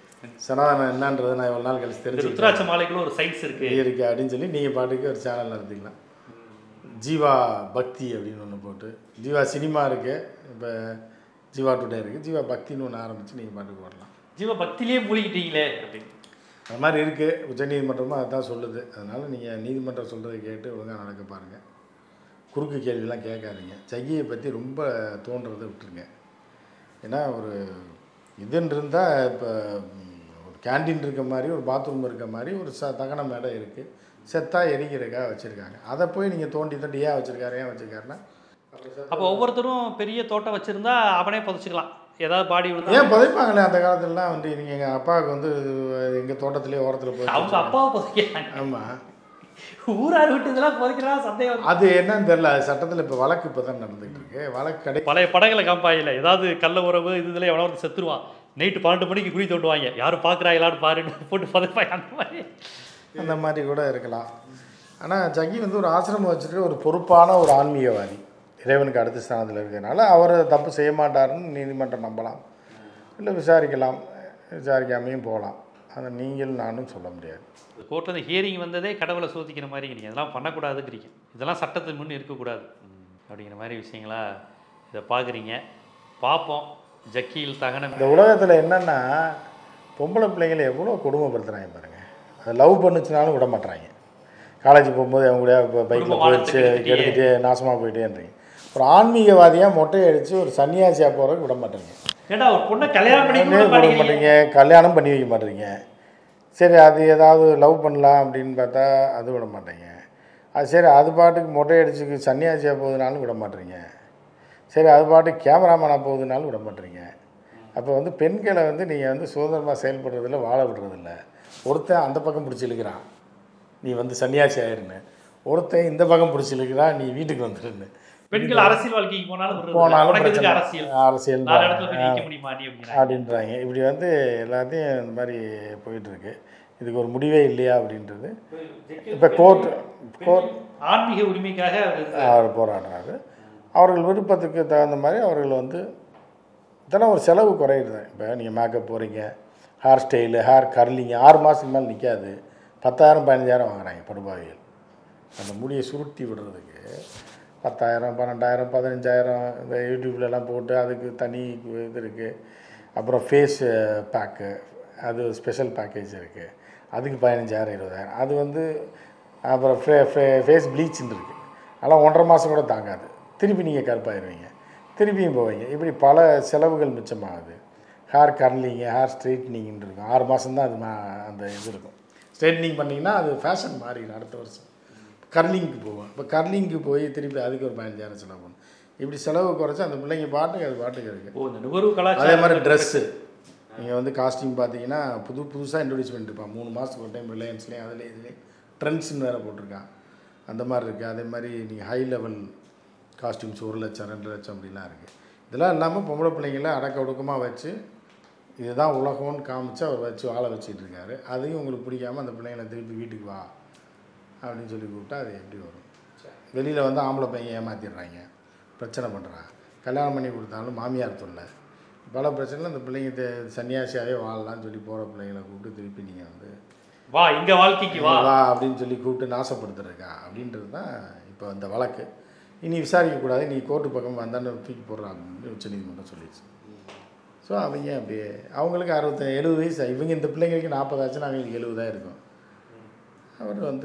சனாதனம் என்னன்றதை நான் எவ்வளோ நாள் கழிச்சு இந்த தெரிஞ்சுக்கிட்டேன் ருத்ராட்ச மாலைக்குள்ள ஒரு சயின்ஸ் இருக்கு இருக்கு அப்படின்னு சொல்லி நீங்கள் பாட்டுக்கு ஒரு சேனல் நடத்திக்கலாம் ஜீவா பக்தி அப்படின்னு ஒன்று போட்டு ஜீவா சினிமா இருக்குது இப்போ ஜீவா டுடே இருக்குது ஜீவா பக்தின்னு ஒன்று ஆரம்பித்து நீங்கள் பாட்டுக்கு போடலாம் ஜீவ பக்திலேயே மூழ்கிட்டீங்களே அப்படின்னு அது மாதிரி இருக்குது உச்சநீதிமன்றமும் அதுதான் சொல்லுது அதனால் நீங்கள் நீதிமன்றம் சொல்கிறத கேட்டு ஒழுங்காக நடக்க பாருங்கள் குறுக்கு கேள்விலாம் கேட்காதீங்க ஜக்கியை பற்றி ரொம்ப தோன்றதை விட்டுருங்க ஏன்னா ஒரு இதுன்னு இருந்தால் இப்போ ஒரு கேண்டீன் இருக்க மாதிரி ஒரு பாத்ரூம் இருக்க மாதிரி ஒரு ச தகன மேடை இருக்குது செத்தா எரிக்கிறதுக்காக வச்சுருக்காங்க அதை போய் நீங்கள் தோண்டி தோண்டி ஏன் வச்சுருக்காரு ஏன் வச்சுருக்காருன்னா அப்போ ஒவ்வொருத்தரும் பெரிய தோட்டம் வச்சிருந்தா அவனே புதைச்சிக்கலாம் ஏதாவது பாடி விழுந்தா ஏன் புதைப்பாங்களே அந்த காலத்துலலாம் வந்து நீங்கள் எங்கள் அப்பாவுக்கு வந்து எங்கள் தோட்டத்துலேயே ஓரத்தில் போய் அவங்க அப்பாவை புதைக்கிறாங்க ஆமாம் ஊரார் விட்டு இதெல்லாம் புதைக்கலாம் சந்தேகம் வருது. அது என்னன்னு தெரியல அது சட்டத்தில் இப்போ வழக்கு இப்போ தான் நடந்துகிட்டு இருக்கு வழக்கு கடை பழைய படங்களை காம்பாயில ஏதாவது கள்ள உறவு இது இதில் எவனோ ஒருத்தன் செத்துருவான் நைட்டு பன்னெண்டு மணிக்கு குழி தோண்டுவாங்க யாரும் பார்க்குறாங்களான்னு பாருன்னு போட்டு புதைப்பாங்க அந்த மாதிரி அந்த மாதிரி கூட இருக்கலாம் ஆனால் ஜக்கி வந்து ஒரு ஆசிரமம் வச்சுட்டு ஒரு பொறுப்பான ஒரு ஆன்மீகவாதி இறைவனுக்கு அடுத்த ஸ்தானத்தில் இருக்கிறதுனால அவர் தப்பு செய்ய மாட்டாருன்னு நீதிமன்றம் நம்பலாம் இல்லை விசாரிக்கலாம் விசாரிக்காமையும் போகலாம் அதை நீங்கள் நானும் சொல்ல முடியாது கோர்ட்டில் இந்த ஹியரிங் வந்ததே கடவுளை சோதிக்கிற மாதிரி நீங்கள் இதெல்லாம் பண்ணக்கூடாதுங்கிறீங்க இதெல்லாம் சட்டத்தின் முன் இருக்கக்கூடாது அப்படிங்கிற மாதிரி விஷயங்களா இதை பார்க்குறீங்க பார்ப்போம் ஜக்கியில் தகனம் இந்த உலகத்தில் என்னென்னா பொம்பளை பிள்ளைங்களை எவ்வளோ கொடுமைப்படுத்துகிறாங்க பாருங்கள் அது லவ் பண்ணுச்சுனாலும் விட மாட்றாங்க காலேஜ் போகும்போது அவங்க கூட இப்போ பைக்கில் குடும்ப வாழத்தை போயிடுச்சு கெடுத்துட்டியே. கெடுத்துட்டு நாசமாக போயிட்டேன்றீங்க ஒரு ஆன்மீகவாதியாக மொட்டை அடித்து ஒரு சன்னியாசியாக போகிறதுக்கு விட மாட்டேங்க ஏண்டா ஒரு பொண்ணை கல்யாணம் பண்ணி கல்யாணமே பண்ண மாட்டீங்க கல்யாணம் பண்ணி வைக்க மாட்டீங்க சரி அது ஏதாவது லவ் பண்ணலாம் அப்படின்னு பார்த்தா அது விட மாட்டீங்க அது சரி அது பாட்டுக்கு மொட்டை அடிச்சுக்கு சன்னியாசியாக போகுதுனாலும் விட மாட்டீங்க சரி அது பாட்டு கேமராமேனாக போகுதுனாலும் விட மாட்டீங்க அப்போ வந்து பெண்களை வந்து நீங்கள் வந்து சுதந்திரமாக செயல்படுறதில்ல வாழ விடுறதில்ல ஒருத்தன் அந்த பக்கம் பிடிச்சி இழுக்கிறான் நீ வந்து சன்னியாசி ஆயிருன்னு ஒருத்தன் இந்த பக்கம் பிடிச்சி இழுக்கிறான் நீ வீட்டுக்கு வந்துருன்னு பெண்கள் அரசியல் வாழ்க்கைக்கு போனாலும் விடுறது இல்ல. போனாலும் உனக்கு எதுக்கு பிரச்சனை அரசியல் அரசியல் நாலு இடத்துல போய் நிக்க முடியுமா நீ அப்படின்னா அப்படின்றாங்க இப்படி வந்து எல்லாத்தையும் இந்த மாதிரி போயிட்டுருக்கு இதுக்கு ஒரு முடிவே இல்லையா அப்படின்றது இப்போ கோர்ட் கோர்ட் ஆன்மீக உரிமைக்காக அவர் அவர் போராடுறாரு அவர்கள் விருப்பத்துக்கு தகுந்த மாதிரி அவர்கள் வந்து இதெல்லாம் ஒரு செலவு குறையுது இப்போ நீங்கள் மேக்கப் போகிறீங்க ஹேர் ஸ்டைலு ஹேர் கர்லிங் ஆறு மாதத்துக்கு மேலே நிற்காது பத்தாயிரம் பதினஞ்சாயிரம் வாங்குறாங்க படுபாவிகள் அந்த முடியை சுருட்டி விடுறதுக்கு பத்தாயிரம் பன்னெண்டாயிரம் பதினஞ்சாயிரம் இந்த யூடியூப்லலாம் போட்டு அதுக்கு தனி இது இருக்குது அப்புறம் ஃபேஸ் பேக்கு அது ஸ்பெஷல் பேக்கேஜ் இருக்குது அதுக்கு பதினஞ்சாயிரம் இருபதாயிரம் அது வந்து அப்புறம் ஃபே ஃபே ஃபேஸ் ப்ளீச்சின்னு இருக்குது அதெல்லாம் ஒன்றரை மாதம் கூட தாங்காது திருப்பி நீங்கள் கருப்பாயிருவீங்க திருப்பியும் போவீங்க இப்படி பல செலவுகள் மிச்சமாகுது ஹேர் கர்லிங்கு ஹேர் ஸ்ட்ரைட்னிங்னு இருக்கும் ஆறு மாதம் தான் அது மா- அந்த இது இருக்கும் ஸ்ட்ரைட்னிங் பண்ணிங்கன்னா அது ஃபேஷன் மாறிடும் அடுத்த வருஷம் கர்லிங்க்கு போவோம் இப்போ கர்லிங்க்கு போய் திருப்பி அதுக்கு ஒரு பதினஞ்சாயிரம் செலவு பண்ணும் இப்படி செலவு குறைச்சி அந்த பிள்ளைங்க பாட்டுக்கு அது பாட்டுக்கு இருக்குது ஓ இந்த நுகர்வு அதே கலாச்சாரம் மாதிரி ட்ரெஸ்ஸு நீங்கள் வந்து காஸ்டியூம் பார்த்தீங்கன்னா புது புதுசாக இன்ட்ரடியூஸ் பண்ணிட்டுருப்பான் மூணு மாதத்துக்கு ஒரு டைம் ரிலையன்ஸ்லேயும் அதுலேயும் இதுலேயும் ட்ரெண்ட்ஸ்னு வேறு போட்டிருக்கான் அந்த மாதிரி இருக்குது அதே மாதிரி நீங்கள் ஹை லெவல் காஸ்டியூம்ஸ் ஒரு லட்சம் ரெண்டு லட்சம் அப்படிலாம் இருக்குது இதெல்லாம் இல்லாமல் பொம்பளை பிள்ளைங்கள அடக்க ஒடுக்கமாக வச்சு இதுதான் உலகம்னு காமிச்சு அவர் வச்சு வாழ வச்சிட்டு இருக்காரு அதையும் உங்களுக்கு பிடிக்காம அந்த பிள்ளைங்களை திருப்பி வீட்டுக்கு வா அப்படின்னு சொல்லி கூப்பிட்டா அது எப்படி வரும் வெளியில் வந்து ஆம்பளை பையன் ஏமாத்திடுறாங்க பிரச்சனை பண்ணுறான் கல்யாணம் பண்ணி கொடுத்தாலும் மாமியார் தொல்லை பல பிரச்சனையில் அந்த பிள்ளைங்க தெ- சன்னியாசியாகவே வாழலாம்னு சொல்லி போகிற பிள்ளைங்களை கூப்பிட்டு திருப்பி நீங்கள் வந்து வா இங்க வாழ்க்கைக்கு வா வா அப்படின்னு சொல்லி கூப்பிட்டு நாசப்படுத்துறக்கா அப்படின்றது தான் இப்போ இந்த வழக்கு இனி விசாரிக்கக்கூடாது நீ கோர்ட்டு பக்கம் வந்தான்னு தூக்கி போடுறான் அப்படின்னு உச்சநீதிமன்றம் சொல்லிடுச்சு ஸோ அவங்க அப்படியே அவங்களுக்கு அறுபத்தி எழுபது வயசு இவங்க இந்த பிள்ளைங்களுக்கு நாற்பதாச்சுன்னா அவங்களுக்கு எழுபதாக இருக்கும் அவர் வந்து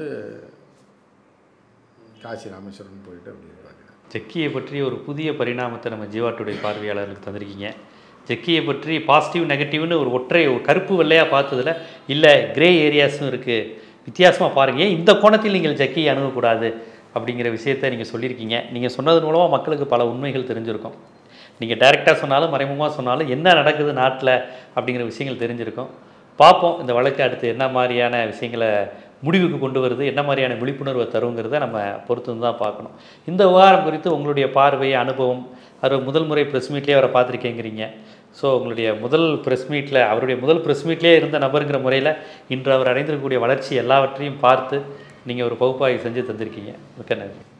காசி ராமேஸ்வரன் போயிட்டு அப்படி இருப்பாங்க ஜக்கியை பற்றி ஒரு புதிய பரிணாமத்தை நம்ம ஜீவா டுடே பார்வையாளர்களுக்கு தந்திருக்கீங்க ஜக்கியை பற்றி பாசிட்டிவ் நெகட்டிவ்னு ஒரு ஒற்றை ஒரு கருப்பு வெள்ளையாக பார்த்ததுல இல்லை கிரே ஏரியாஸும் இருக்குது வித்தியாசமாக பாருங்க ஏன் இந்த கோணத்தில் நீங்கள் ஜக்கியை அணுகக்கூடாது அப்படிங்கிற விஷயத்தை நீங்கள் சொல்லியிருக்கீங்க நீங்கள் சொன்னது மூலமாக மக்களுக்கு பல உண்மைகள் தெரிஞ்சிருக்கும் நீங்கள் டைரெக்டாக சொன்னாலும் மறைமுகமாக சொன்னாலும் என்ன நடக்குது நாட்டில் அப்படிங்கிற விஷயங்கள் தெரிஞ்சிருக்கும் பார்ப்போம் இந்த வழக்கு அடுத்து என்ன மாதிரியான விஷயங்களை முடிவுக்கு கொண்டு வருது என்ன மாதிரியான விழிப்புணர்வை தருங்கிறத நம்ம பொறுத்து தான் பார்க்கணும் இந்த விவகாரம் குறித்து உங்களுடைய பார்வை அனுபவம் அவர் முதல் முறை ப்ரெஸ் மீட்லேயே அவரை பார்த்துருக்கேங்கிறீங்க ஸோ உங்களுடைய முதல் ப்ரெஸ் மீட்டில் அவருடைய முதல் ப்ரெஸ் மீட்லேயே இருந்த நபருங்கிற முறையில் இன்று அவர் அடைந்திருக்கக்கூடிய வளர்ச்சி எல்லாவற்றையும் பார்த்து நீங்கள் ஒரு பகுப்பாய்வு செஞ்சு தந்திருக்கீங்க மிக்க நன்றி